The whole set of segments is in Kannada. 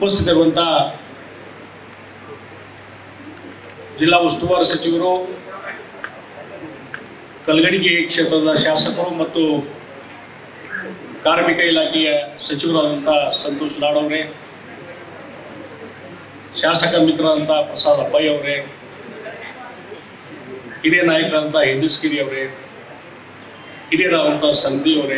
ಉಪಸ್ಥಿತರಿರುವಂಥ ಜಿಲ್ಲಾ ಉಸ್ತುವಾರಿ ಸಚಿವರು ಕಲಗಡಿಗೆ ಕ್ಷೇತ್ರದ ಶಾಸಕರು ಮತ್ತು ಕಾರ್ಮಿಕ ಇಲಾಖೆಯ ಸಚಿವರಾದಂಥ ಸಂತೋಷ್ ಲಾಡ್ ಅವರೇ ಶಾಸಕ ಮಿತ್ರರಾದಂಥ ಪ್ರಸಾದ್ ಅಬ್ಬಯ್ಯ ಅವರೇ ಹಿರಿಯ ನಾಯಕರಾದಂಥ ಹಿಂದಸ್ಗಿರಿ ಅವರೇ ಹಿರಿಯರಾದಂಥ ಸಂಧಿ ಅವರೇ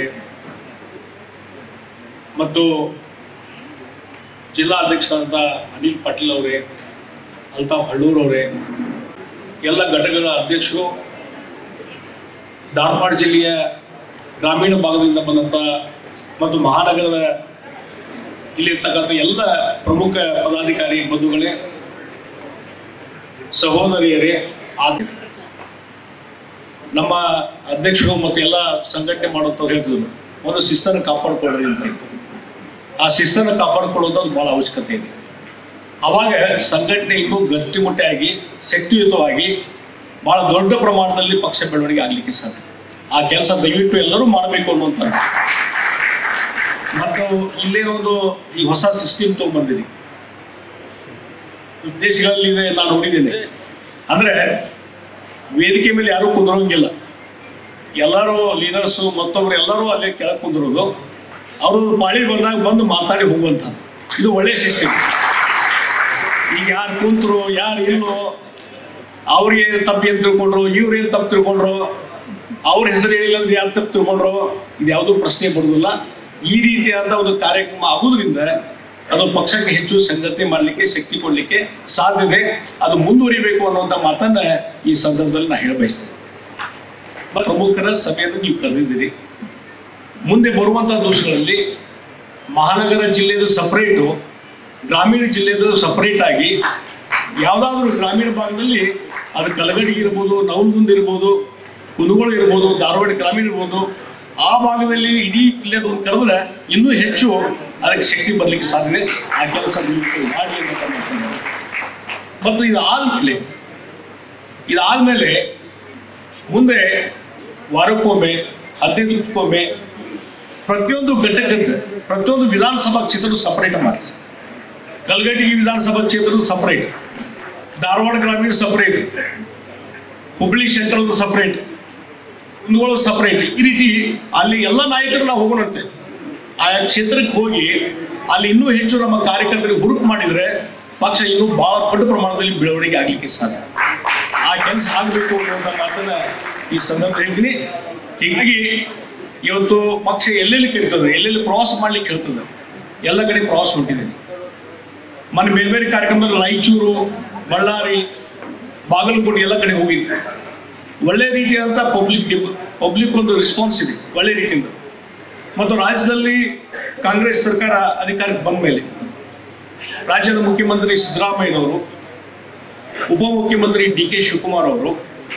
ಮತ್ತು ಜಿಲ್ಲಾ ಅಧ್ಯಕ್ಷರಾದಂಥ ಅನಿಲ್ ಪಾಟೀಲ್ ಅವರೇ ಅಲ್ತಾಫ್ ಹಳ್ಳೂರ್ ಅವರೇ ಎಲ್ಲ ಘಟಕಗಳ ಅಧ್ಯಕ್ಷರು ಧಾರವಾಡ ಜಿಲ್ಲೆಯ ಗ್ರಾಮೀಣ ಭಾಗದಿಂದ ಬಂದಂಥ ಮತ್ತು ಮಹಾನಗರದ ಇಲ್ಲಿರ್ತಕ್ಕಂಥ ಎಲ್ಲ ಪ್ರಮುಖ ಪದಾಧಿಕಾರಿ ಬಂಧುಗಳೇ ಸಹೋದರಿಯರೇ ಆದ ನಮ್ಮ ಅಧ್ಯಕ್ಷರು ಮತ್ತು ಎಲ್ಲ ಸಂಘಟನೆ ಮಾಡುತ್ತವ್ರು ಹೇಳ್ತಿದ್ರು ಒಂದು ಶಿಸ್ತನ್ನು ಕಾಪಾಡ್ಕೊಳ್ರಿ ಅಂತ ಆ ಶಿಸ್ತನ್ನು ಕಾಪಾಡ್ಕೊಳ್ಳೋದು ಅದು ಬಹಳ ಅವಶ್ಯಕತೆ ಇದೆ ಅವಾಗ ಸಂಘಟನೆ ಇನ್ನೂ ಗಟ್ಟಿಮುಟ್ಟಾಗಿ ಶಕ್ತಿಯುತವಾಗಿ ಬಹಳ ದೊಡ್ಡ ಪ್ರಮಾಣದಲ್ಲಿ ಪಕ್ಷ ಬೆಳವಣಿಗೆ ಆಗಲಿಕ್ಕೆ ಸಾಧ್ಯ ಆ ಕೆಲಸ ದಯವಿಟ್ಟು ಎಲ್ಲರೂ ಮಾಡಬೇಕು ಅನ್ನುವಂಥದ್ದು ಮತ್ತು ಇಲ್ಲೇ ಒಂದು ಈ ಹೊಸ ಸಿಸ್ಟಮ್ ತೊಗೊಂಡ್ಬಂದಿರಿ ದೇಶಗಳಲ್ಲಿ ಇದೆ ನಾನು ನೋಡಿದ್ದೇನೆ ಅಂದ್ರೆ ವೇದಿಕೆ ಮೇಲೆ ಯಾರೂ ಕುಂದ್ರೋಂಗಿಲ್ಲ ಎಲ್ಲರೂ ಲೀಡರ್ಸು ಮತ್ತೊಬ್ರು ಎಲ್ಲರೂ ಅಲ್ಲೇ ಕೆಳಗೆ ಕುಂದಿರೋದು ಅವರು ಪಾಳಿ ಬಂದಾಗ ಬಂದು ಮಾತಾಡಿ ಹೋಗುವಂಥದ್ದು ಇದು ಒಳ್ಳೆಯ ಸಿಸ್ಟಮ್ ಈಗ ಯಾರು ಕುಂತರು ಯಾರು ಇಲ್ಲೋ ಅವ್ರಿಗೆ ತಪ್ಪು ಏನು ತಿಳ್ಕೊಂಡ್ರು ಇವ್ರೇನು ತಪ್ಪು ತಿಳ್ಕೊಂಡ್ರು ಅವ್ರ ಹೆಸರು ಹೇಳಿಲ್ಲ ಅಂದ್ರೆ ಯಾರು ತಪ್ಪು ತಿಳ್ಕೊಂಡ್ರು ಇದು ಯಾವುದೂ ಪ್ರಶ್ನೆ ಬರುವುದಿಲ್ಲ ಈ ರೀತಿಯಾದ ಒಂದು ಕಾರ್ಯಕ್ರಮ ಆಗುವುದರಿಂದ ಅದು ಪಕ್ಷಕ್ಕೆ ಹೆಚ್ಚು ಸಂಗತಿ ಮಾಡಲಿಕ್ಕೆ ಶಕ್ತಿ ಕೊಡಲಿಕ್ಕೆ ಸಾಧ್ಯತೆ ಅದು ಮುಂದುವರಿಬೇಕು ಅನ್ನುವಂಥ ಮಾತನ್ನ ಈ ಸಂದರ್ಭದಲ್ಲಿ ನಾ ಹೇಳ ಬಯಸ್ತೇನೆ ಪ್ರಮುಖರ ಸಭೆಯನ್ನು ನೀವು ಕರೆದಿದ್ದೀರಿ ಮುಂದೆ ಬರುವಂಥ ದಿವಸಗಳಲ್ಲಿ ಮಹಾನಗರ ಜಿಲ್ಲೆದು ಸಪರೇಟು ಗ್ರಾಮೀಣ ಜಿಲ್ಲೆದು ಸಪರೇಟ್ ಆಗಿ ಯಾವುದಾದ್ರೂ ಗ್ರಾಮೀಣ ಭಾಗದಲ್ಲಿ ಅದು ಕಲಗಡಿ ಇರ್ಬೋದು ನವಲಗುಂದ ಇರ್ಬೋದು ಕುನುಗೋಳು ಇರ್ಬೋದು ಧಾರವಾಡ ಗ್ರಾಮೀಣ ಇರ್ಬೋದು ಆ ಭಾಗದಲ್ಲಿ ಇಡೀ ಜಿಲ್ಲೆದು ಒಂದು ಕರೆದ್ರೆ ಇನ್ನೂ ಹೆಚ್ಚು ಅದಕ್ಕೆ ಶಕ್ತಿ ಬರಲಿಕ್ಕೆ ಸಾಧ್ಯತೆ ಆ ಕೆಲಸ ನೀವು ಮಾಡಿ ಅಂತ ಮಾತನ್ನ. ಮತ್ತು ಇದಾದ್ಮೇಲೆ ಇದಾದ್ಮೇಲೆ ಮುಂದೆ ವಾರಕ್ಕೊಮ್ಮೆ ಹದಿನೈದು ದಿವಸಕ್ಕೊಮ್ಮೆ ಪ್ರತಿಯೊಂದು ಘಟಕದ ಪ್ರತಿಯೊಂದು ವಿಧಾನಸಭಾ ಕ್ಷೇತ್ರ ಸಪರೇಟ್ ಮಾಡಿ ಕಲ್ಗಡಿ ವಿಧಾನಸಭಾ ಕ್ಷೇತ್ರ ಸಪರೇಟ್ ಧಾರವಾಡ ಗ್ರಾಮೀಣ separate Hubli central separate Kundagol separate ಈ ರೀತಿ ಅಲ್ಲಿ ಎಲ್ಲ ನಾಯಕರು ನಾವು ಹೋಗೋಣಂತೆ ಆ ಕ್ಷೇತ್ರಕ್ಕೆ ಹೋಗಿ ಅಲ್ಲಿ ಇನ್ನೂ ಹೆಚ್ಚು ನಮ್ಮ ಕಾರ್ಯಕರ್ತರಿಗೆ ಹುಡುಕು ಮಾಡಿದ್ರೆ ಪಕ್ಷ ಇನ್ನೂ ಬಹಳ ದೊಡ್ಡ ಪ್ರಮಾಣದಲ್ಲಿ ಬೆಳವಣಿಗೆ ಆಗಲಿಕ್ಕೆ ಸಾಧ್ಯ ಆ ಕೆಲಸ ಆಗಬೇಕು ಅನ್ನುವಂಥ ಮಾತನ್ನ ಈ ಸಂದರ್ಭ ಹೇಳ್ತೀನಿ ಹೀಗಾಗಿ ಇವತ್ತು ಪಕ್ಷ ಎಲ್ಲೆಲ್ಲಿ ಕರೀತದೆ ಎಲ್ಲೆಲ್ಲಿ ಪ್ರವಾಸ ಮಾಡ್ಲಿಕ್ಕೆ ಹೇಳ್ತದೆ ಎಲ್ಲ ಕಡೆ ಪ್ರವಾಸ ಹೊಂಟಿದ್ದೀನಿ ಮೊನ್ನೆ ಬೇರೆ ಬೇರೆ ಕಾರ್ಯಕ್ರಮದಲ್ಲಿ ರಾಯಚೂರು ಬಳ್ಳಾರಿ ಬಾಗಲಕೋಟೆ ಎಲ್ಲ ಕಡೆ ಹೋಗಿದ್ದೆ ಒಳ್ಳೆ ರೀತಿಯಾದಂಥ ಪಬ್ಲಿಕ್ ಪಬ್ಲಿಕ್ ಒಂದು ರೆಸ್ಪಾನ್ಸ್ ಇದೆ ಒಳ್ಳೆ ರೀತಿಯಿಂದ ಮತ್ತು ರಾಜ್ಯದಲ್ಲಿ ಕಾಂಗ್ರೆಸ್ ಸರ್ಕಾರ ಅಧಿಕಾರಕ್ಕೆ ಬಂದ ಮೇಲೆ ರಾಜ್ಯದ ಮುಖ್ಯಮಂತ್ರಿ ಸಿದ್ದರಾಮಯ್ಯನವರು ಉಪಮುಖ್ಯಮಂತ್ರಿ ಡಿ ಕೆ ಶಿವಕುಮಾರ್ ಅವರು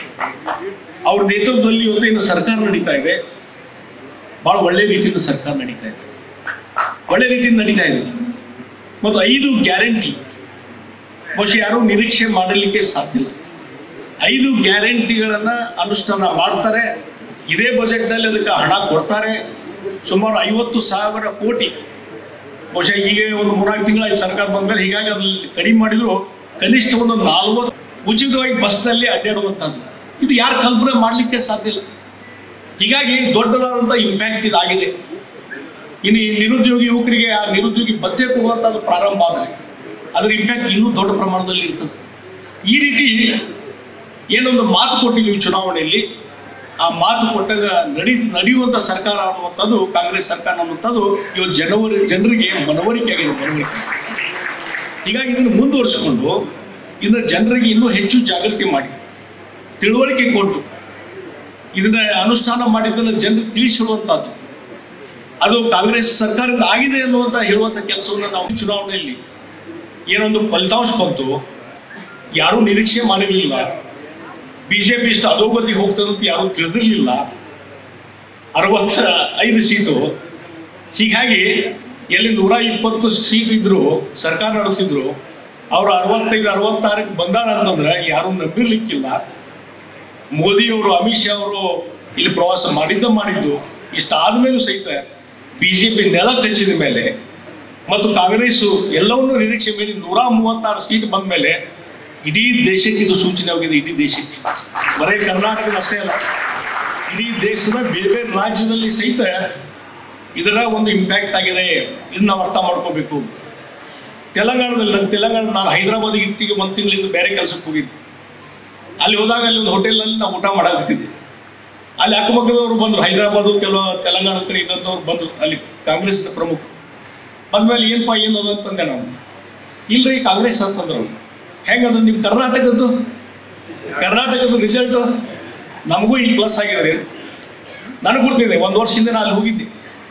ಅವ್ರ ನೇತೃತ್ವದಲ್ಲಿ ಇವತ್ತು ಏನು ಸರ್ಕಾರ ನಡೀತಾ ಇದೆ ಬಹಳ ಒಳ್ಳೆ ರೀತಿಯಿಂದ ಸರ್ಕಾರ ನಡೀತಾ ಇದೆ ಒಳ್ಳೆ ರೀತಿಯಿಂದ ನಡೀತಾ ಇದೆ ಮತ್ತು ಐದು ಗ್ಯಾರಂಟಿ ಬಹುಶಃ ಯಾರೂ ನಿರೀಕ್ಷೆ ಮಾಡಲಿಕ್ಕೆ ಸಾಧ್ಯ ಇಲ್ಲ ಐದು ಗ್ಯಾರಂಟಿಗಳನ್ನ ಅನುಷ್ಠಾನ ಮಾಡ್ತಾರೆ ಇದೇ ಬಜೆಟ್ನಲ್ಲಿ ಅದಕ್ಕೆ ಹಣ ಕೊಡ್ತಾರೆ ಸುಮಾರು ಐವತ್ತು ಸಾವಿರ ಕೋಟಿ ಬಹುಶಃ ಈಗ ಒಂದು ಮೂರ್ನಾಲ್ಕು ತಿಂಗಳಾಗಿ ಸರ್ಕಾರ ಬಂದ್ಮೇಲೆ ಹೀಗಾಗಿ ಅದ್ರಲ್ಲಿ ಕಡಿಮೆ ಮಾಡಿದ್ರು ಕನಿಷ್ಠ ಒಂದು ನಾಲ್ವತ್ತು ಉಚಿತವಾಗಿ ಬಸ್ನಲ್ಲಿ ಅಡ್ಡಾಡುವಂಥದ್ದು ಇದು ಯಾರು ಕಲ್ಪನೆ ಮಾಡಲಿಕ್ಕೆ ಸಾಧ್ಯ ಇಲ್ಲ ಹೀಗಾಗಿ ದೊಡ್ಡದಾದಂಥ ಇಂಪ್ಯಾಕ್ಟ್ ಇದಾಗಿದೆ ಇನ್ನು ಈ ನಿರುದ್ಯೋಗಿ ಯುವಕರಿಗೆ ಆ ನಿರುದ್ಯೋಗಿ ಭತ್ಯೆ ಕೊಡುವಂಥದ್ದು ಪ್ರಾರಂಭ ಆದರೆ ಅದರ ಇಂಪ್ಯಾಕ್ಟ್ ಇನ್ನೂ ದೊಡ್ಡ ಪ್ರಮಾಣದಲ್ಲಿ ಇರ್ತದೆ ಈ ರೀತಿ ಏನೊಂದು ಮಾತು ಕೊಟ್ಟಿದ್ದೀವಿ ಚುನಾವಣೆಯಲ್ಲಿ ಆ ಮಾತು ಕೊಟ್ಟಾಗ ನಡಿ ನಡೆಯುವಂಥ ಸರ್ಕಾರ ಅನ್ನುವಂಥದ್ದು ಕಾಂಗ್ರೆಸ್ ಸರ್ಕಾರ ಅನ್ನುವಂಥದ್ದು ಇವತ್ತು ಜನವರಿ ಜನರಿಗೆ ಮನವರಿಕೆ ಆಗಿದೆ ಮನವರಿಕೆ ಹೀಗಾಗಿ ಇದನ್ನು ಮುಂದುವರಿಸಿಕೊಂಡು ಇದನ್ನ ಜನರಿಗೆ ಇನ್ನೂ ಹೆಚ್ಚು ಜಾಗೃತಿ ಮಾಡಿ ತಿಳುವಳಿಕೆ ಕೊಟ್ಟು ಇದನ್ನ ಅನುಷ್ಠಾನ ಮಾಡಿದ್ದನ್ನು ಜನರಿಗೆ ತಿಳಿಸಿ ಹೇಳುವಂಥದ್ದು ಅದು ಕಾಂಗ್ರೆಸ್ ಸರ್ಕಾರದಿಂದ ಆಗಿದೆ ಅನ್ನುವಂತ ಹೇಳುವಂತ ಕೆಲಸವನ್ನು ನಾವು ಚುನಾವಣೆಯಲ್ಲಿ ಏನೊಂದು ಫಲಿತಾಂಶ ಬಂತು ಯಾರೂ ನಿರೀಕ್ಷೆ ಮಾಡಿರಲಿಲ್ಲ ಬಿಜೆಪಿ ಇಷ್ಟು ಅಧೋಗತಿಗೆ ಹೋಗ್ತದೆ ಅಂತ ಯಾರೂ ತಿಳಿದಿರಲಿಲ್ಲ ಅರವತ್ತ ಐದು ಸೀಟು ಹೀಗಾಗಿ ಎಲ್ಲಿ ನೂರ ಇಪ್ಪತ್ತು ಸೀಟ್ ಇದ್ರು ಸರ್ಕಾರ ನಡೆಸಿದ್ರು ಅವರು ಅರವತ್ತೈದು ಅರವತ್ತಾರಕ್ಕೆ ಬಂದಾರ ಅಂತಂದ್ರೆ ಯಾರೂ ನಂಬಿರ್ಲಿಕ್ಕಿಲ್ಲ ಮೋದಿಯವರು ಅಮಿತ್ ಶಾ ಅವರು ಇಲ್ಲಿ ಪ್ರವಾಸ ಮಾಡಿದ್ದ ಮಾಡಿದ್ದು ಇಷ್ಟಾದ್ಮೇಲೂ ಸಹಿತ ಬಿಜೆಪಿ ನೆಲ ಕಚ್ಚಿದ ಮೇಲೆ ಮತ್ತು ಕಾಂಗ್ರೆಸ್ ಎಲ್ಲವನ್ನೂ ನಿರೀಕ್ಷೆ ಮೇಲೆ ನೂರ ಮೂವತ್ತಾರು ಸೀಟ್ ಬಂದ ಮೇಲೆ ಇಡೀ ದೇಶಕ್ಕೆ ಇದು ಸೂಚನೆ ಆಗಿದೆ ಇಡೀ ದೇಶಕ್ಕೆ ಬರೀ ಕರ್ನಾಟಕದ ಅಷ್ಟೇ ಅಲ್ಲ ಇಡೀ ದೇಶದ ಬೇರೆ ಬೇರೆ ರಾಜ್ಯದಲ್ಲಿ ಸಹಿತ ಇದರ ಒಂದು ಇಂಪ್ಯಾಕ್ಟ್ ಆಗಿದೆ ಇದನ್ನ ನಾವು ಅರ್ಥ ಮಾಡ್ಕೋಬೇಕು ತೆಲಂಗಾಣದಲ್ಲಿ ನನ್ನ ತೆಲಂಗಾಣ ನಾನು ಹೈದರಾಬಾದ್ಗೆ ಇತ್ತೀಗೆ ಒಂದು ತಿಂಗಳಿಂದ ಬೇರೆ ಕೆಲಸಕ್ಕೆ ಹೋಗಿದ್ದೆ ಅಲ್ಲಿ ಹೋದಾಗ ಅಲ್ಲಿ ಒಂದು ಹೋಟೆಲ್ನಲ್ಲಿ ನಾವು ಊಟ ಮಾಡಾಕತ್ತಿದ್ದೆ ಅಲ್ಲಿ ಅಕ್ಕಪಕ್ಕದವರು ಬಂದರು ಹೈದರಾಬಾದು ಕೆಲವು ತೆಲಂಗಾಣ ಕಡೆ ಇದ್ದಂಥವ್ರು ಬಂದರು ಅಲ್ಲಿ ಕಾಂಗ್ರೆಸ್ ಪ್ರಮುಖ ಬಂದ್ಮೇಲೆ ಏನಪ್ಪ ಏನು ಅದು ಅಂತಂದೆ ನಾನು ಇಲ್ರಿ ಕಾಂಗ್ರೆಸ್ ಅಂತಂದ್ರು ಅವ್ರು. ಹೆಂಗಂದ್ರೆ ನಿಮ್ಮ ಕರ್ನಾಟಕದ್ದು ಕರ್ನಾಟಕದ ರಿಸಲ್ಟು ನಮಗೂ ಇಲ್ಲಿ ಪ್ಲಸ್ ಆಗಿದೆ ನನಗೆ ಗೊತ್ತಿದೆ ಒಂದು ವರ್ಷದಿಂದ ನಾನು ಅಲ್ಲಿ ಹೋಗಿದ್ದೆ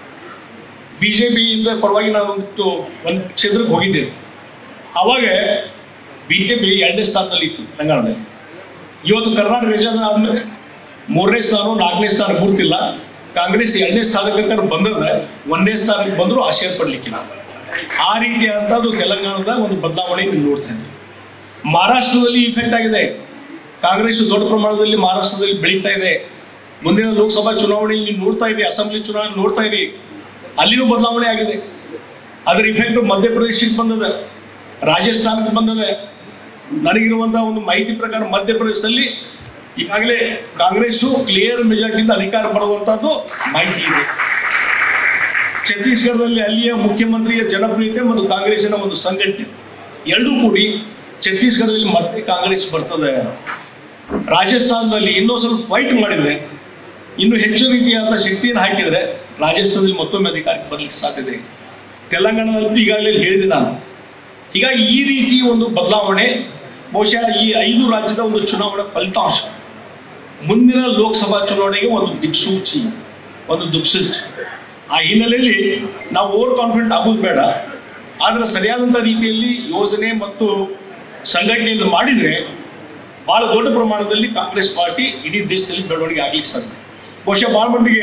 ಬಿ ಜೆ ಪಿಯಿಂದ ಪರವಾಗಿ ನಾನು ಒಂದು ಒಂದು ಕ್ಷೇತ್ರಕ್ಕೆ ಹೋಗಿದ್ದೆ ಆವಾಗ ಬಿ ಜೆ ಪಿ ಎರಡನೇ ಸ್ಥಾನದಲ್ಲಿ ಇತ್ತು ತೆಲಂಗಾಣದಲ್ಲಿ ಇವತ್ತು ಕರ್ನಾಟಕ ರಾಜ್ಯದ ಆದ್ಮೇಲೆ ಮೂರನೇ ಸ್ಥಾನ ನಾಲ್ಕನೇ ಸ್ಥಾನ ಗುರ್ತಿಲ್ಲ ಕಾಂಗ್ರೆಸ್ ಎರಡನೇ ಸ್ಥಾನಕ್ಕೆ ಬೇಕಾದ್ರೆ ಬಂದ್ರೆ ಒಂದನೇ ಸ್ಥಾನಕ್ಕೆ ಬಂದರೂ ಆಶ್ಚರ್ಯ ಪಡ್ಲಿಕ್ಕಿಲ್ಲ ಆ ರೀತಿಯಾದಂಥದ್ದು ತೆಲಂಗಾಣದ ಒಂದು ಬದಲಾವಣೆ ನೀವು ನೋಡ್ತಾ ಇದ್ದೀವಿ ಮಹಾರಾಷ್ಟ್ರದಲ್ಲಿ ಇಫೆಕ್ಟ್ ಆಗಿದೆ ಕಾಂಗ್ರೆಸ್ ದೊಡ್ಡ ಪ್ರಮಾಣದಲ್ಲಿ ಮಹಾರಾಷ್ಟ್ರದಲ್ಲಿ ಬೆಳೀತಾ ಇದೆ ಮುಂದಿನ ಲೋಕಸಭಾ ಚುನಾವಣೆಯಲ್ಲಿ ನೀವು ನೋಡ್ತಾ ಇದ್ದೀವಿ ಅಸೆಂಬ್ಲಿ ಚುನಾವಣೆ ನೋಡ್ತಾ ಇದ್ದೀವಿ ಅಲ್ಲಿನೂ ಬದಲಾವಣೆ ಆಗಿದೆ ಅದರ ಇಫೆಕ್ಟ್ ಮಧ್ಯಪ್ರದೇಶಕ್ಕೆ ಬಂದದ ರಾಜಸ್ಥಾನಕ್ಕೆ ಬಂದದೆ ನನಗಿರುವಂತಹ ಒಂದು ಮಾಹಿತಿ ಪ್ರಕಾರ ಮಧ್ಯಪ್ರದೇಶದಲ್ಲಿ ಈಗಾಗಲೇ ಕಾಂಗ್ರೆಸ್ಸು ಕ್ಲಿಯರ್ ಮೆಜಾರಿಟಿಯಿಂದ ಅಧಿಕಾರ ಬರುವಂತಹದ್ದು ಮಾಹಿತಿ ಇದೆ ಛತ್ತೀಸ್ಗಢದಲ್ಲಿ ಅಲ್ಲಿಯ ಮುಖ್ಯಮಂತ್ರಿಯ ಜನಪ್ರಿಯತೆ ಮತ್ತು ಕಾಂಗ್ರೆಸ್ಸಿನ ಒಂದು ಸಂಘಟನೆ ಎರಡೂ ಕೂಡಿ ಛತ್ತೀಸ್ಗಢದಲ್ಲಿ ಮತ್ತೆ ಕಾಂಗ್ರೆಸ್ ಬರ್ತದೆ ರಾಜಸ್ಥಾನದಲ್ಲಿ ಇನ್ನೂ ಸ್ವಲ್ಪ ಫೈಟ್ ಮಾಡಿದ್ರೆ ಇನ್ನು ಹೆಚ್ಚು ರೀತಿಯಾದ ಶಕ್ತಿಯನ್ನು ಹಾಕಿದರೆ ರಾಜಸ್ಥಾನದಲ್ಲಿ ಮತ್ತೊಮ್ಮೆ ಅಧಿಕಾರಕ್ಕೆ ಬರ್ಲಿಕ್ಕೆ ಸಾಧ್ಯತೆ ಇದೆ ತೆಲಂಗಾಣದಲ್ಲಿ ಈಗಾಗಲೇ ಹೇಳಿದೆ ನಾನು ಹೀಗಾಗಿ ಈ ರೀತಿ ಒಂದು ಬದಲಾವಣೆ ಬಹುಶಃ ಈ ಐದು ರಾಜ್ಯದ ಒಂದು ಚುನಾವಣಾ ಫಲಿತಾಂಶ ಮುಂದಿನ ಲೋಕಸಭಾ ಚುನಾವಣೆಗೆ ಒಂದು ದಿಕ್ಸೂಚಿ ಒಂದು ದಿಕ್ಸೂಚಿ ಆ ಹಿನ್ನೆಲೆಯಲ್ಲಿ ನಾವು ಓವರ್ ಕಾನ್ಫಿಡೆಂಟ್ ಆಗೋದು ಬೇಡ ಆದರೆ ಸರಿಯಾದಂಥ ರೀತಿಯಲ್ಲಿ ಯೋಜನೆ ಮತ್ತು ಸಂಘಟನೆಯನ್ನು ಮಾಡಿದರೆ ಬಹಳ ದೊಡ್ಡ ಪ್ರಮಾಣದಲ್ಲಿ ಕಾಂಗ್ರೆಸ್ ಪಾರ್ಟಿ ಇಡೀ ದೇಶದಲ್ಲಿ ಬೆಳವಣಿಗೆ ಆಗ್ಲಿಕ್ಕೆ ಸಾಧ್ಯ ಬಹುಶಃ ಭಾಳ ಮಂದಿಗೆ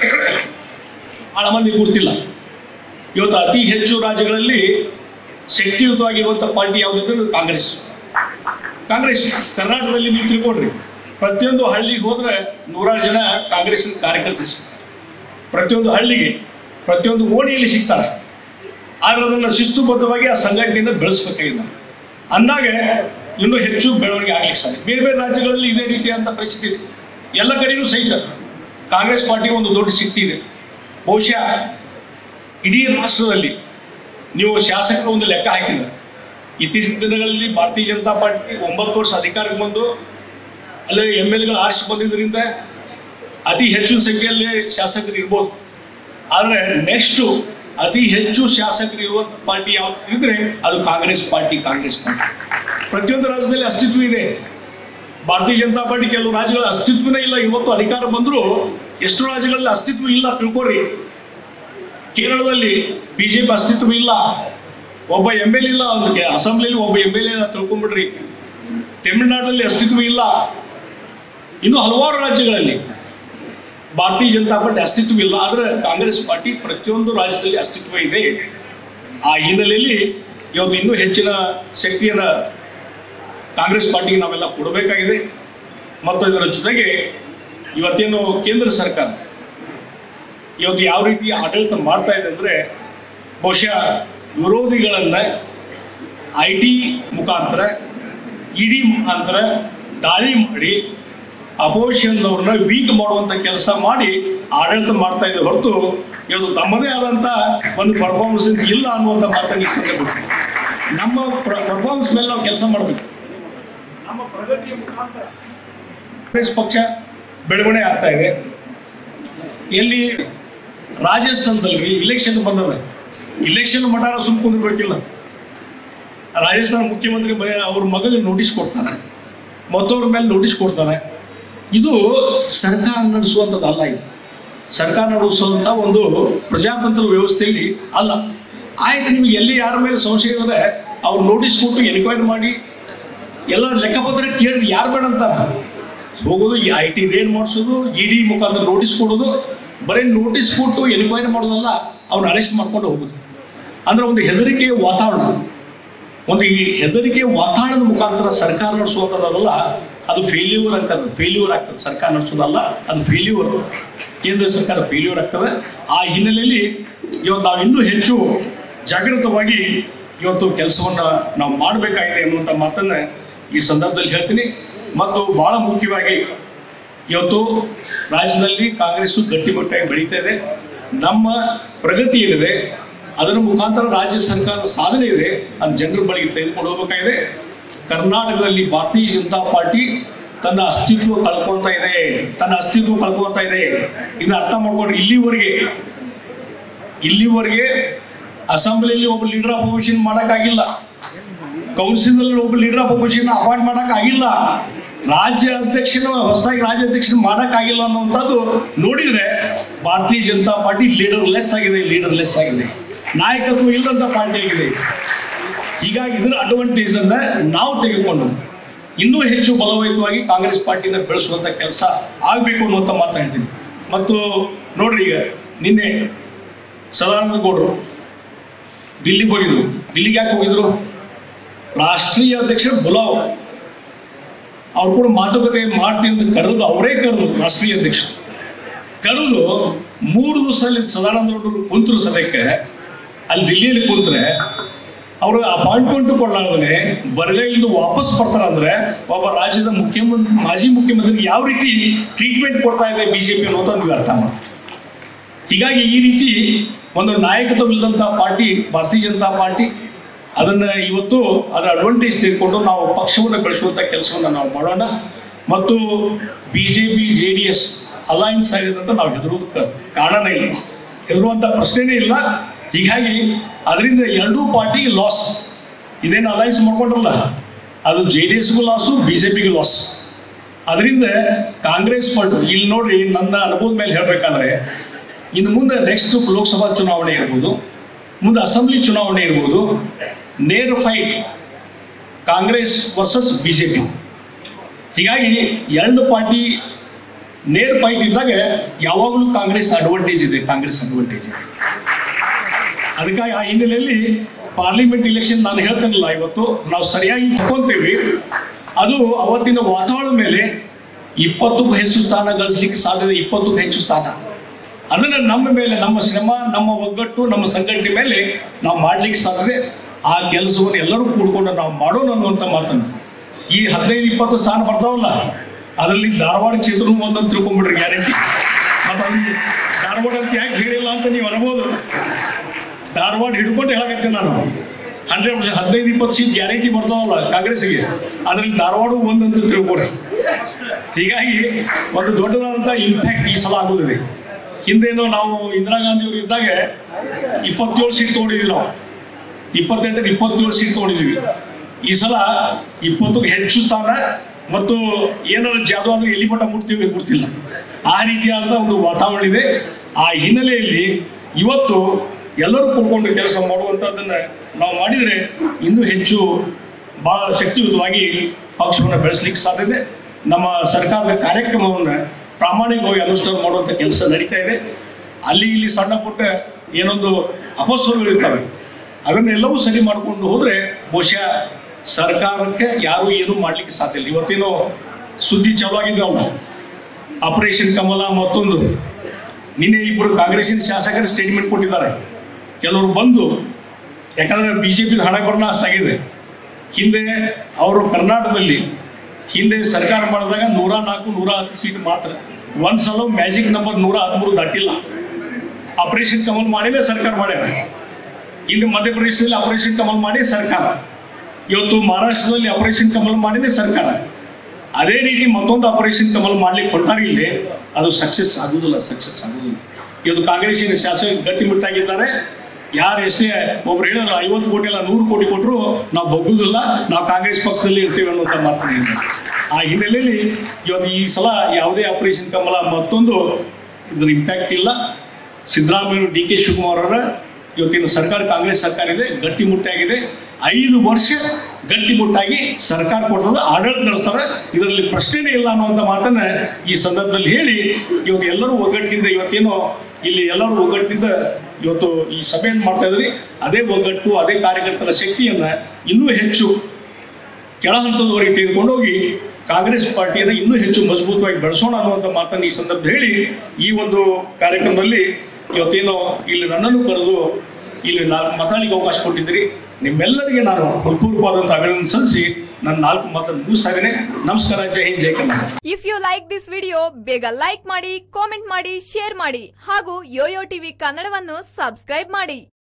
ಭಾಳ ಮಂದಿಗೆ ಗೊತ್ತಿಲ್ಲ ಇವತ್ತು ಅತಿ ಹೆಚ್ಚು ರಾಜ್ಯಗಳಲ್ಲಿ ಶಕ್ತಿಯುತವಾಗಿರುವಂಥ ಪಾರ್ಟಿ ಯಾವುದಿದ್ರೆ ಅದು ಕಾಂಗ್ರೆಸ್ ಕಾಂಗ್ರೆಸ್ ಕರ್ನಾಟಕದಲ್ಲಿ ನೀವು ತಿಳ್ಕೊಂಡ್ರಿ ಪ್ರತಿಯೊಂದು ಹಳ್ಳಿಗೆ ಹೋದ್ರೆ ನೂರಾರು ಜನ ಕಾಂಗ್ರೆಸ್ನ ಕಾರ್ಯಕರ್ತರು ಸಿಗ್ತಾರೆ ಪ್ರತಿಯೊಂದು ಹಳ್ಳಿಗೆ ಪ್ರತಿಯೊಂದು ಓಣಿಯಲ್ಲಿ ಸಿಗ್ತಾರೆ ಆದ್ರೆ ಅದನ್ನು ಶಿಸ್ತುಬದ್ಧವಾಗಿ ಆ ಸಂಘಟನೆಯನ್ನು ಬೆಳೆಸ್ಬೇಕಾಗಿದೆ ನಾವು. ಅಂದಾಗ ಇನ್ನೂ ಹೆಚ್ಚು ಬೆಳವಣಿಗೆ ಆಗ್ಲಿಕ್ಕೆ ಸಾಧ್ಯ ಬೇರೆ ಬೇರೆ ರಾಜ್ಯಗಳಲ್ಲಿ ಇದೇ ರೀತಿಯಾದಂಥ ಪರಿಸ್ಥಿತಿ ಇದೆ ಎಲ್ಲ ಕಡೆಯೂ ಸಹಿತ ಕಾಂಗ್ರೆಸ್ ಪಾರ್ಟಿಗೆ ಒಂದು ದೊಡ್ಡ ಶಕ್ತಿ ಇದೆ ಬಹುಶಃ ಇಡೀ ರಾಷ್ಟ್ರದಲ್ಲಿ ನೀವು ಶಾಸಕರ ಒಂದು ಲೆಕ್ಕ ಹಾಕಿದ್ರೆ ಇತ್ತೀಚಿನ ದಿನಗಳಲ್ಲಿ ಭಾರತೀಯ ಜನತಾ ಪಾರ್ಟಿ ಒಂಬತ್ತು ವರ್ಷ ಅಧಿಕಾರಕ್ಕೆ ಬಂದು ಅಲ್ಲೇ ಎಮ್ ಎಲ್ ಎಗಳು ಆರಿಸಿ ಬಂದಿದ್ದರಿಂದ ಅತಿ ಹೆಚ್ಚಿನ ಸಂಖ್ಯೆಯಲ್ಲಿ ಶಾಸಕರು ಇರ್ಬೋದು ಆದರೆ ನೆಕ್ಸ್ಟು ಅತಿ ಹೆಚ್ಚು ಶಾಸಕರು ಇರುವ ಪಾರ್ಟಿ ಯಾವ್ದು ಇದ್ರೆ ಅದು ಕಾಂಗ್ರೆಸ್ ಪಾರ್ಟಿ ಕಾಂಗ್ರೆಸ್ ಪಾರ್ಟಿ ಪ್ರತಿಯೊಂದು ರಾಜ್ಯದಲ್ಲಿ ಅಸ್ತಿತ್ವ ಇದೆ ಭಾರತೀಯ ಜನತಾ ಪಾರ್ಟಿ ಕೆಲವು ರಾಜ್ಯಗಳ ಅಸ್ತಿತ್ವನೇ ಇಲ್ಲ ಇವತ್ತು ಅಧಿಕಾರ ಬಂದರೂ ಎಷ್ಟು ರಾಜ್ಯಗಳಲ್ಲಿ ಅಸ್ತಿತ್ವ ಇಲ್ಲ ತಿಳ್ಕೊರಿ ಕೇರಳದಲ್ಲಿ ಬಿಜೆಪಿ ಅಸ್ತಿತ್ವ ಇಲ್ಲ ಒಬ್ಬ ಎಮ್ ಎಲ್ ಇಲ್ಲ ಅದಕ್ಕೆ ಅಸೆಂಬ್ಲಿಯಲ್ಲಿ ಒಬ್ಬ ಎಮ್ ಎಲ್ ಎ ತಿಳ್ಕೊಂಬಿಡ್ರಿ ತಮಿಳುನಾಡಿನಲ್ಲಿ ಅಸ್ತಿತ್ವ ಇಲ್ಲ ಇನ್ನು ಹಲವಾರು ರಾಜ್ಯಗಳಲ್ಲಿ ಭಾರತೀಯ ಜನತಾ ಪಾರ್ಟಿ ಅಸ್ತಿತ್ವ ಇಲ್ಲ ಆದರೆ ಕಾಂಗ್ರೆಸ್ ಪಾರ್ಟಿ ಪ್ರತಿಯೊಂದು ರಾಜ್ಯದಲ್ಲಿ ಅಸ್ತಿತ್ವ ಇದೆ ಆ ಹಿನ್ನೆಲೆಯಲ್ಲಿ ಇವತ್ತು ಇನ್ನೂ ಹೆಚ್ಚಿನ ಶಕ್ತಿಯನ್ನು ಕಾಂಗ್ರೆಸ್ ಪಾರ್ಟಿಗೆ ನಾವೆಲ್ಲ ಕೊಡಬೇಕಾಗಿದೆ ಮತ್ತು ಇದರ ಜೊತೆಗೆ ಇವತ್ತೇನು ಕೇಂದ್ರ ಸರ್ಕಾರ ಇವತ್ತು ಯಾವ ರೀತಿ ಆಡಳಿತ ಮಾಡ್ತಾ ಇದೆ ಅಂದರೆ ಬಹುಶಃ ವಿರೋಧಿಗಳನ್ನು ಐ ಟಿ ಮುಖಾಂತರ ಇಡಿ ಮುಖಾಂತರ ದಾಳಿ ಮಾಡಿ ಅಪೋಸಿಷನ್ದವ್ರನ್ನ ವೀಕ್ ಮಾಡುವಂಥ ಕೆಲಸ ಮಾಡಿ ಆಡಳಿತ ಮಾಡ್ತಾ ಇದೆ ಹೊರತು ಇವತ್ತು ತಮ್ಮದೇ ಆದಂಥ ಒಂದು ಪರ್ಫಾರ್ಮೆನ್ಸ್ ಇಲ್ಲ ಅನ್ನುವಂಥ ಮಾತನ್ನು ಈ ಸಂದರ್ಭ ನಮ್ಮ ಪರ್ಫಾರ್ಮೆನ್ಸ್ ಮೇಲೆ ನಾವು ಕೆಲಸ ಮಾಡಬೇಕು ನಮ್ಮ ಪ್ರಗತಿಯ ಮುಖಾಂತರ ಕಾಂಗ್ರೆಸ್ ಪಕ್ಷ ಬೆಳವಣಿಗೆ ಆಗ್ತಾ ಇದೆ ಎಲ್ಲಿ ರಾಜಸ್ಥಾನದಲ್ಲಿ ಇಲೆಕ್ಷನ್ ಬಂದದ ಇಲೆಕ್ಷನ್ ಮಠ ಸುಮ್ ಕುಂದಿರ್ಬೇಕಿಲ್ಲ ರಾಜಸ್ಥಾನ ಮುಖ್ಯಮಂತ್ರಿ ಬ- ಅವ್ರ ಮಗನಿಗೆ ನೋಟಿಸ್ ಕೊಡ್ತಾರೆ ಮತ್ತವ್ರ ಮೇಲೆ ನೋಟಿಸ್ ಕೊಡ್ತಾರೆ ಇದು ಸರ್ಕಾರ ನಡೆಸುವಂಥದ್ದು ಅಲ್ಲ ಇದು ಸರ್ಕಾರ ನಡೆಸುವಂಥ ಒಂದು ಪ್ರಜಾತಂತ್ರ ವ್ಯವಸ್ಥೆಯಲ್ಲಿ ಅಲ್ಲ ಆಯ್ತು ನಿಮ್ಗೆ ಎಲ್ಲಿ ಯಾರ ಮೇಲೆ ಸಂಶಯ ಇದ್ರೆ ಅವ್ರು ನೋಟಿಸ್ ಕೊಟ್ಟು ಎನ್ಕ್ವೈರಿ ಮಾಡಿ ಎಲ್ಲ ಲೆಕ್ಕಪತ್ರ ಕೇಳಿ ಯಾರು ಬೇಡ ಅಂತಾರೆ ಹೋಗೋದು ಈ ಐ ಟಿ ರೇಡ್ ಮಾಡಿಸೋದು ಇ ಡಿ ಮುಖಾಂತರ ನೋಟಿಸ್ ಕೊಡೋದು ಬರೀ ನೋಟಿಸ್ ಕೊಟ್ಟು ಎನ್ಕ್ವೈರಿ ಮಾಡೋದಲ್ಲ ಅವ್ರು ಅರೆಸ್ಟ್ ಮಾಡ್ಕೊಂಡು ಹೋಗೋದು ಅಂದ್ರೆ ಒಂದು ಹೆದರಿಕೆಯ ವಾತಾವರಣ ಒಂದು ಈ ಹೆದರಿಕೆ ವಾತಾವರಣದ ಮುಖಾಂತರ ಸರ್ಕಾರ ನಡೆಸುವಂಥದ್ದಲ್ಲ ಅದು ಫೇಲ್ಯೂರ್ ಆಗ್ತದೆ ಫೇಲ್ಯೂರ್ ಆಗ್ತದೆ ಸರ್ಕಾರ ನಡೆಸೋದಲ್ಲ ಅದು ಫೇಲ್ಯೂರ್ ಕೇಂದ್ರ ಸರ್ಕಾರ ಫೇಲ್ಯೂರ್ ಆಗ್ತದೆ ಆ ಹಿನ್ನೆಲೆಯಲ್ಲಿ ಇವತ್ತು ನಾವು ಇನ್ನೂ ಹೆಚ್ಚು ಜಾಗೃತವಾಗಿ ಇವತ್ತು ಕೆಲಸವನ್ನ ನಾವು ಮಾಡಬೇಕಾಗಿದೆ ಅನ್ನುವಂಥ ಮಾತನ್ನ ಈ ಸಂದರ್ಭದಲ್ಲಿ ಹೇಳ್ತೀನಿ ಮತ್ತು ಬಹಳ ಮುಖ್ಯವಾಗಿ ಇವತ್ತು ರಾಜ್ಯದಲ್ಲಿ ಕಾಂಗ್ರೆಸ್ಸು ಗಟ್ಟಿಮಟ್ಟಾಗಿ ಬೆಳೀತಾ ಇದೆ ನಮ್ಮ ಪ್ರಗತಿ ಏನಿದೆ ಅದರ ಮುಖಾಂತರ ರಾಜ್ಯ ಸರ್ಕಾರದ ಸಾಧನೆ ಇದೆ ಅದು ಜನರ ಬಳಿಗೆ ತೆಗೆದುಕೊಂಡು ಹೋಗಬೇಕಾಗಿದೆ ಕರ್ನಾಟಕದಲ್ಲಿ ಭಾರತೀಯ ಜನತಾ ಪಾರ್ಟಿ ತನ್ನ ಅಸ್ತಿತ್ವ ಕಳ್ಕೊಳ್ತಾ ಇದೆ ತನ್ನ ಅಸ್ತಿತ್ವ ಕಳ್ಕೊಳ್ತಾ ಇದೆ ಇದನ್ನ ಅರ್ಥ ಮಾಡ್ಕೊಂಡ್ರೆ ಇಲ್ಲಿವರೆಗೆ ಇಲ್ಲಿವರೆಗೆ ಅಸೆಂಬ್ಲಿಯಲ್ಲಿ ಒಬ್ಬ ಲೀಡರ್ ಅಪೋಸಿಷನ್ ಮಾಡೋಕ್ಕಾಗಿಲ್ಲ ಕೌನ್ಸಿಲ್ ಒಬ್ಬ ಲೀಡರ್ ಅಪೋಸಿಷನ್ ಅಪಾಯಿಂಟ್ ಮಾಡೋಕ್ಕಾಗಿಲ್ಲ ರಾಜ್ಯ ಅಧ್ಯಕ್ಷನ ಹೊಸದಾಗಿ ರಾಜ್ಯ ಅಧ್ಯಕ್ಷನ ಮಾಡೋಕ್ಕಾಗಿಲ್ಲ ಅನ್ನುವಂಥದ್ದು ನೋಡಿದ್ರೆ Bharatiya Janata party leaderless ಆಗಿದೆ ಲೀಡರ್ ಲೆಸ್ ಆಗಿದೆ ನಾಯಕತ್ವ ಇಲ್ಲದಂತ ಪಾರ್ಟಿ ಆಗಿದೆ ಹೀಗಾಗಿ ಇದರ ಅಡ್ವಾಂಟೇಜ್ ಅನ್ನ ನಾವು ತೆಗೆದುಕೊಂಡು ಇನ್ನೂ ಹೆಚ್ಚು ಬಲವಯುತವಾಗಿ ಕಾಂಗ್ರೆಸ್ ಪಾರ್ಟಿನ ಬೆಳೆಸುವಂತ ಕೆಲಸ ಆಗಬೇಕು ಅನ್ನುವಂಥ ಮಾತಾಡ್ತೀನಿ ಮತ್ತು ನೋಡ್ರಿ ಈಗ ನಿನ್ನೆ ಸದಾನಂದ ಗೌಡರು ದಿಲ್ಲಿಗೆ ಹೋಗಿದ್ರು ದಿಲ್ಲಿಗೆ ಯಾಕೆ ಹೋಗಿದ್ರು ರಾಷ್ಟ್ರೀಯ ಅಧ್ಯಕ್ಷ ಬುಲಾವ್ ಅವ್ರು ಕೂಡ ಮಾತುಕತೆ ಮಾಡ್ತೀನಿ ಅಂತ ಕರೆದು ಅವರೇ ಕರೆದು ರಾಷ್ಟ್ರೀಯ ಅಧ್ಯಕ್ಷರು ಕರೆದು ಮೂರು ದಿವಸ ಅಲ್ಲಿ ಸದಾನಂದ ಗೌಡರು ಕುಂತರು ಸದ್ಯಕ್ಕೆ ಅಲ್ಲಿ ದಿಲ್ಲಿಯಲ್ಲಿ ಕುಂತ್ರೆ ಅವರು ಅಪಾಯಿಂಟ್ಮೆಂಟ್ ಕೊಡಲಾರ್ದೇ ಬರಗೈಲಿಂದ ವಾಪಸ್ ಬರ್ತಾರ ಅಂದ್ರೆ ಒಬ್ಬ ರಾಜ್ಯದ ಮುಖ್ಯಮಂತ್ರಿ ಮಾಜಿ ಮುಖ್ಯಮಂತ್ರಿಗೆ ಯಾವ ರೀತಿ ಟ್ರೀಟ್ಮೆಂಟ್ ಕೊಡ್ತಾ ಇದೆ ಬಿಜೆಪಿ ಅನ್ನೋದು ನೀವು ಅರ್ಥ ಮಾಡಿ ಹೀಗಾಗಿ ಈ ರೀತಿ ಒಂದು ನಾಯಕತ್ವವಿಲ್ಲದಂಥ ಪಾರ್ಟಿ ಭಾರತೀಯ ಜನತಾ ಪಾರ್ಟಿ ಅದನ್ನ ಇವತ್ತು ಅದರ ಅಡ್ವಾಂಟೇಜ್ ತೆಗೆದುಕೊಂಡು ನಾವು ಪಕ್ಷವನ್ನು ಬೆಳೆಸುವಂಥ ಕೆಲಸವನ್ನು ನಾವು ಮಾಡೋಣ ಮತ್ತು B J P J D S alliance ಆಗಿದೆ ಅಂತ ನಾವು ಹೆದರುವುದಕ್ಕೆ ಕಾರಣನೇ ಇಲ್ಲ ಹೆದರುವಂಥ ಪ್ರಶ್ನೆನೇ ಇಲ್ಲ ಹೀಗಾಗಿ ಅದರಿಂದ ಎರಡೂ ಪಾರ್ಟಿ ಲಾಸ್ ಇದೇನು ಅಲೈನ್ಸ್ ಮಾಡ್ಕೊಂಡ್ರಲ್ಲ ಅದು ಜೆ ಡಿ ಎಸ್ಗೂ ಲಾಸು ಬಿ ಜೆ ಪಿಗೂ ಲಾಸ್ ಅದರಿಂದ ಕಾಂಗ್ರೆಸ್ ಪಟ್ಟು ಇಲ್ಲಿ ನೋಡ್ರಿ ನನ್ನ ಅನುಭವದ ಮೇಲೆ ಹೇಳಬೇಕಾದ್ರೆ ಇನ್ನು ಮುಂದೆ ನೆಕ್ಸ್ಟ್ ಲೋಕಸಭಾ ಚುನಾವಣೆ ಇರ್ಬೋದು ಮುಂದೆ ಅಸೆಂಬ್ಲಿ ಚುನಾವಣೆ ಇರ್ಬೋದು ನೇರ fight Congress versus B J P ಹೀಗಾಗಿ ಎರಡು ಪಾರ್ಟಿ ನೇರ ಫೈಟ್ ಇದ್ದಾಗ ಯಾವಾಗಲೂ ಕಾಂಗ್ರೆಸ್ ಅಡ್ವಾಂಟೇಜ್ ಇದೆ ಕಾಂಗ್ರೆಸ್ ಅಡ್ವಾಂಟೇಜ್ ಇದೆ ಅದಕ್ಕಾಗಿ ಆ ಹಿನ್ನೆಲೆಯಲ್ಲಿ ಪಾರ್ಲಿಮೆಂಟ್ ಇಲೆಕ್ಷನ್ ನಾನು ಹೇಳ್ತೇನಲ್ಲ ಇವತ್ತು ನಾವು ಸರಿಯಾಗಿ ತಗೊಂತೇವೆ ಅದು ಅವತ್ತಿನ ವಾತಾವರಣ ಮೇಲೆ ಇಪ್ಪತ್ತಕ್ಕೂ ಹೆಚ್ಚು ಸ್ಥಾನ ಗಳಿಸ್ಲಿಕ್ಕೆ ಸಾಧ್ಯತೆ ಇಪ್ಪತ್ತಕ್ಕೂ ಹೆಚ್ಚು ಸ್ಥಾನ ಅದನ್ನ ನಮ್ಮ ಮೇಲೆ ನಮ್ಮ ಶ್ರಮ ನಮ್ಮ ಒಗ್ಗಟ್ಟು ನಮ್ಮ ಸಂಘಟನೆ ಮೇಲೆ ನಾವು ಮಾಡ್ಲಿಕ್ಕೆ ಸಾಧ್ಯತೆ ಆ ಕೆಲಸವನ್ನು ಎಲ್ಲರೂ ಕೂಡ್ಕೊಂಡು ನಾವು ಮಾಡೋಣ ಅನ್ನುವಂಥ ಮಾತನ್ನು ಈ ಹದಿನೈದು ಇಪ್ಪತ್ತು ಸ್ಥಾನ ಬರ್ತಾವಲ್ಲ ಅದರಲ್ಲಿ ಧಾರವಾಡ ಕ್ಷೇತ್ರ ಒಂದೊಂದು ತಿಳ್ಕೊಂಡ್ಬಿಡ್ರಿ ಗ್ಯಾರಂಟಿ ಮತ್ತು ಅಲ್ಲಿ ಧಾರವಾಡ ಅಂತ ಯಾಕೆ ಹೇಳಿಲ್ಲ ಅಂತ ನೀವು ಅನ್ಬೋದು ಧಾರವಾಡ ಹಿಡ್ಕೊಂಡು ಹೇಳಕತ್ತೆ ನಾನು ಹಂಡ್ರೆಡ್ ಪರ್ಸೆಂಟ್ ಹದಿನೈದು ಇಪ್ಪತ್ತು ಸೀಟ್ ಗ್ಯಾರಂಟಿ ಬರ್ತಾವಲ್ಲ ಕಾಂಗ್ರೆಸ್ಗೆ ಅದರಲ್ಲಿ ಧಾರವಾಡ ಒಂದಂತ ತಿಳ್ಕೊಡ್ರಿ ಹೀಗಾಗಿ ಒಂದು ದೊಡ್ಡದಾದಂಥ ಇಂಪ್ಯಾಕ್ಟ್ ಈ ಸಲ ಆಗೋದಿದೆ ಹಿಂದೇನೋ ನಾವು ಇಂದಿರಾ ಗಾಂಧಿ ಅವರು ಇದ್ದಾಗ ಇಪ್ಪತ್ತೇಳು ಸೀಟ್ ತೊಗೊಂಡಿದ್ವಿ ನಾವು ಇಪ್ಪತ್ತೆಂಟಕ್ಕೆ ಇಪ್ಪತ್ತೇಳು ಸೀಟ್ ತೊಗೊಂಡಿದ್ವಿ ಈ ಸಲ ಇಪ್ಪತ್ತಕ್ಕೆ ಹೆಚ್ಚು ಸ್ಥಾನ ಮತ್ತು ಏನಾದ್ರು ಜಾದು ಅಂದ್ರೆ ಎಲ್ಲಿ ಮಟ್ಟ ಮುಟ್ತೀವಿ ಗೊತ್ತಿಲ್ಲ ಆ ರೀತಿಯಾದ ಒಂದು ವಾತಾವರಣ ಇದೆ ಆ ಹಿನ್ನೆಲೆಯಲ್ಲಿ ಇವತ್ತು ಎಲ್ಲರೂ ಕೂಡ್ಕೊಂಡು ಕೆಲಸ ಮಾಡುವಂಥದ್ದನ್ನ ನಾವು ಮಾಡಿದರೆ ಇನ್ನೂ ಹೆಚ್ಚು ಬಹಳ ಶಕ್ತಿಯುತವಾಗಿ ಪಕ್ಷವನ್ನು ಬೆಳೆಸಲಿಕ್ಕೆ ಸಾಧ್ಯತೆ ನಮ್ಮ ಸರ್ಕಾರದ ಕಾರ್ಯಕ್ರಮವನ್ನು ಪ್ರಾಮಾಣಿಕವಾಗಿ ಅನುಷ್ಠಾನ ಮಾಡುವಂಥ ಕೆಲಸ ನಡೀತಾ ಇದೆ ಅಲ್ಲಿ ಇಲ್ಲಿ ಸಣ್ಣ ಪುಟ್ಟ ಏನೊಂದು ಅಪಸ್ವರಗಳು ಇರ್ತವೆ ಅದನ್ನೆಲ್ಲವೂ ಸರಿ ಮಾಡಿಕೊಂಡು ಹೋದ್ರೆ ಬಹುಶಃ ಸರ್ಕಾರಕ್ಕೆ ಯಾರು ಏನೂ ಮಾಡ್ಲಿಕ್ಕೆ ಸಾಧ್ಯ ಇಲ್ಲ ಇವತ್ತೇನೋ ಸುದ್ದಿ ಚಾಲು ಆಗಿದ್ದಾವಲ್ಲ ಆಪರೇಷನ್ ಕಮಲ ಮತ್ತೊಂದು ನಿನ್ನೆ ಇಬ್ಬರು ಕಾಂಗ್ರೆಸ್ಸಿನ ಶಾಸಕರು ಸ್ಟೇಟ್ಮೆಂಟ್ ಕೊಟ್ಟಿದ್ದಾರೆ ಕೆಲವರು ಬಂದು ಯಾಕಂದ್ರೆ ಬಿ ಜೆ ಪಿ ಹಣ ಬರಣ ಅಷ್ಟಾಗಿದೆ ಹಿಂದೆ ಅವರು ಕರ್ನಾಟಕದಲ್ಲಿ ಹಿಂದೆ ಸರ್ಕಾರ ಮಾಡಿದಾಗ ನೂರ ನಾಲ್ಕು ನೂರ ಹತ್ತು ಸೀಟ್ ಮಾತ್ರ ಒಂದ್ ಸಲ ಮ್ಯಾಜಿಕ್ ನಂಬರ್ ನೂರ ಹದಿಮೂರು ದಾಟಿಲ್ಲ ಆಪರೇಷನ್ ಕಮಲ್ ಮಾಡಿನೇ ಸರ್ಕಾರ ಮಾಡ್ಯಾರ ಇಲ್ಲಿ ಮಧ್ಯಪ್ರದೇಶದಲ್ಲಿ ಆಪರೇಷನ್ ಕಮಲ್ ಮಾಡಿ ಸರ್ಕಾರ ಇವತ್ತು ಮಹಾರಾಷ್ಟ್ರದಲ್ಲಿ ಆಪರೇಷನ್ ಕಮಲ್ ಮಾಡಿನೇ ಸರ್ಕಾರ ಅದೇ ರೀತಿ ಮತ್ತೊಂದು ಆಪರೇಷನ್ ಕಮಲ್ ಮಾಡ್ಲಿಕ್ಕೆ ಹೊರಟಾರೆ ಇಲ್ಲಿ ಅದು ಸಕ್ಸಸ್ ಆಗುದಿಲ್ಲ ಸಕ್ಸಸ್ ಆಗುದಿಲ್ಲ ಇವತ್ತು ಕಾಂಗ್ರೆಸ್ಸಿನ ಶಾಸಕ ಗಟ್ಟಿಮುಟ್ಟಾಗಿದ್ದಾರೆ ಯಾರು ಎಷ್ಟೇ ಒಬ್ರು ಹೇಳೋರು ಐವತ್ತು ಕೋಟಿ ಅಲ್ಲ ನೂರು ಕೋಟಿ ಕೊಟ್ಟರು ನಾವು ಬಗ್ಗುದಿಲ್ಲ ನಾವು ಕಾಂಗ್ರೆಸ್ ಪಕ್ಷದಲ್ಲಿ ಇರ್ತೀವಿ ಅನ್ನುವಂಥ ಮಾತನ್ನು ಹೇಳಿದ್ದಾರೆ ಆ ಹಿನ್ನೆಲೆಯಲ್ಲಿ ಇವತ್ತು ಈ ಸಲ ಯಾವುದೇ ಆಪರೇಷನ್ ಕಮಲ ಮತ್ತೊಂದು ಇದ್ರ ಇಂಪ್ಯಾಕ್ಟ್ ಇಲ್ಲ ಸಿದ್ದರಾಮಯ್ಯ ಡಿ ಕೆ ಶಿವಕುಮಾರ್ ಅವರ ಇವತ್ತಿನ ಸರ್ಕಾರ ಕಾಂಗ್ರೆಸ್ ಸರ್ಕಾರ ಇದೆ ಗಟ್ಟಿಮುಟ್ಟಾಗಿದೆ ಐದು ವರ್ಷ ಗಟ್ಟಿಮುಟ್ಟಾಗಿ ಸರ್ಕಾರ ಕೊಟ್ಟದ ಆಡಳಿತ ನಡೆಸ್ತಾರೆ ಇದರಲ್ಲಿ ಪ್ರಶ್ನೆನೇ ಇಲ್ಲ ಅನ್ನುವಂಥ ಮಾತನ್ನ ಈ ಸಂದರ್ಭದಲ್ಲಿ ಹೇಳಿ ಇವತ್ತು ಎಲ್ಲರೂ ಒಗ್ಗಟ್ಟಿನಿಂದ ಇವತ್ತೇನೋ ಇಲ್ಲಿ ಎಲ್ಲರೂ ಒಗ್ಗಟ್ಟಿನಿಂದ ಇವತ್ತು ಈ ಸಭೆಯನ್ನು ಮಾಡ್ತಾ ಇದ್ರಿ ಅದೇ ಒಗ್ಗಟ್ಟು ಅದೇ ಕಾರ್ಯಕರ್ತರ ಶಕ್ತಿಯನ್ನ ಇನ್ನೂ ಹೆಚ್ಚು ಕೆಳ ಹಂತದವರೆಗೆ ತೆಗೆದುಕೊಂಡು ಹೋಗಿ ಕಾಂಗ್ರೆಸ್ ಪಾರ್ಟಿಯನ್ನು ಇನ್ನೂ ಹೆಚ್ಚು ಮಜಬೂತವಾಗಿ ಬೆಳೆಸೋಣ ಅನ್ನುವಂಥ ಮಾತನ್ನು ಈ ಸಂದರ್ಭ ಹೇಳಿ ಈ ಒಂದು ಕಾರ್ಯಕ್ರಮದಲ್ಲಿ ಇವತ್ತೇನೋ ಇಲ್ಲಿ ನನ್ನನ್ನು ಕರೆದು ಇಲ್ಲಿ ನಾಲ್ಕು ಮಾತಾಡಿಗೆ ಅವಕಾಶ ಕೊಟ್ಟಿದ್ರಿ ನಿಮ್ಮೆಲ್ಲರಿಗೆ ನಾನು ಹೃತ್ಪೂರ್ವಕವಾದಂಥ ಅಭಿನಂದನೆ ಸಲ್ಲಿಸಿ ನನ್ನ ನಾಲ್ಕು ಮಾತನ್ನು ಮುಗಿಸ್ತಾ ಇದ್ದೇನೆ ನಮಸ್ಕಾರ ಜೈ ಹಿಂದ್ ಜೈ Karnataka if you like this video ಬೇಗ ಲೈಕ್ ಮಾಡಿ ಕಾಮೆಂಟ್ ಮಾಡಿ ಶೇರ್ ಮಾಡಿ ಹಾಗೂ ಯೋಯೋ ಟಿವಿ ಕನ್ನಡವನ್ನು ಸಬ್ಸ್ಕ್ರೈಬ್ ಮಾಡಿ